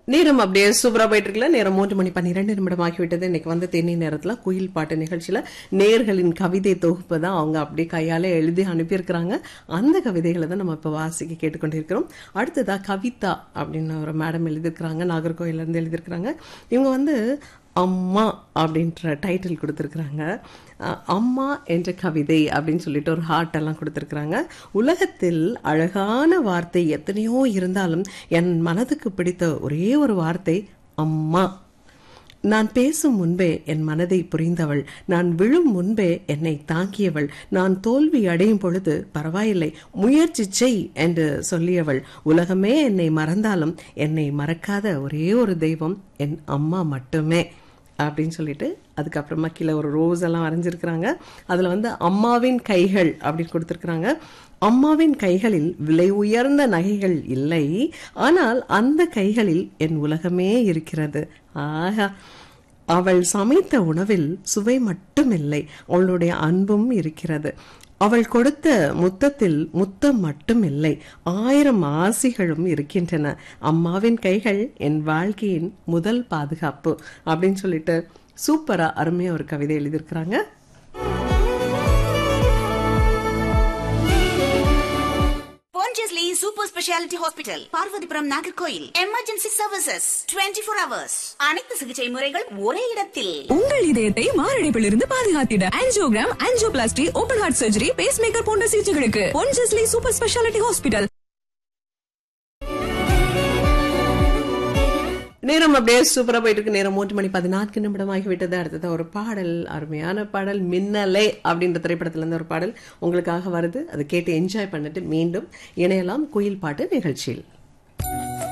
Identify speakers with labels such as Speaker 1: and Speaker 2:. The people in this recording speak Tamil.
Speaker 1: நேரம் அப்படியே சூப்பரா போயிட்டு இருக்குல்ல நேரம் மூன்று மணி பன்னிரெண்டு நிமிடம் ஆகிவிட்டது இன்னைக்கு வந்து தேனி நேரத்துல குயில் பாட்டு நிகழ்ச்சியில நேர்களின் கவிதை தொகுப்பு தான் அவங்க அப்படியே கையால எழுதி அனுப்பியிருக்கிறாங்க அந்த கவிதைகளை தான் நம்ம இப்ப வாசிக்க கேட்டுக்கொண்டிருக்கிறோம் அடுத்ததா கவிதா அப்படின்னு ஒரு மேடம் எழுதியிருக்கிறாங்க நாகர்கோயில்ல இருந்து எழுதியிருக்கிறாங்க இவங்க வந்து அம்மா அப்படின்ற டைட்டில் கொடுத்துருக்குறாங்க அஹ், அம்மா என்ற கவிதை அப்படின்னு சொல்லிட்டு ஒரு ஹார்ட் எல்லாம் கொடுத்துருக்குறாங்க உலகத்தில் அழகான வார்த்தை எத்தனையோ இருந்தாலும் என் மனதுக்கு பிடித்த ஒரே ஒரு வார்த்தை அம்மா நான் பேசும் முன்பே என் மனதை புரிந்தவள் நான் விழும் முன்பே என்னை தாங்கியவள் நான் தோல்வி அடையும் பொழுது பரவாயில்லை முயற்சி செய் என்று சொல்லியவள் உலகமே என்னை மறந்தாலும் என்னை மறக்காத ஒரே ஒரு தெய்வம் என் அம்மா மட்டுமே அப்படின்னு சொல்லிட்டு அதுக்கப்புறமா கீழே ஒரு ரோஸ் எல்லாம் வரைஞ்சிருக்கிறாங்க அதுல வந்து அம்மாவின் கைகள் அப்படின்னு கொடுத்துருக்குறாங்க அம்மாவின் கைகளில் விலை உயர்ந்த நகைகள் இல்லை ஆனால் அந்த கைகளில் என் உலகமே இருக்கிறது ஆஹா அவள் சமைத்த உணவில் சுவை மட்டுமில்லை அவளுடைய அன்பும் இருக்கிறது அவள் கொடுத்த முத்தத்தில் முத்தம் மட்டும் இல்லை ஆயிரம் ஆசிகளும் இருக்கின்றன அம்மாவின் கைகள் என் வாழ்க்கையின் முதல் பாதுகாப்பு அப்படின்னு சொல்லிட்டு சூப்பரா அருமையா ஒரு கவிதை எழுதியிருக்கிறாங்க
Speaker 2: Pondicherry super speciality hospital Parvathipuram Nagercoil emergency services 24 four hours அனைத்து சிகிச்சை முறைகள் ஒரே இடத்தில்
Speaker 3: உங்கள் இதயத்தை மாரடைப்பிலிருந்து பாதுகாத்திட angiogram angioplasty open heart surgery pacemaker போன்ற சிகிச்சைகளுக்கு பொன்ஜஸ்லி சூப்பர் ஸ்பெஷாலிட்டி ஹாஸ்பிட்டல்
Speaker 1: நேரம் அப்படியே சூப்பரா போயிட்டு இருக்கு நேரம் மூன்று மணி பதினான்கு நிமிடம் ஆகிவிட்டது அடுத்தது ஒரு பாடல் அருமையான பாடல் மின்னலே அப்படின்ற திரைப்படத்துல இருந்து ஒரு பாடல் உங்களுக்காக வருது அதை கேட்டு என்ஜாய் பண்ணிட்டு மீண்டும் இணையலாம் குயில் பாட்டு நிகழ்ச்சியில்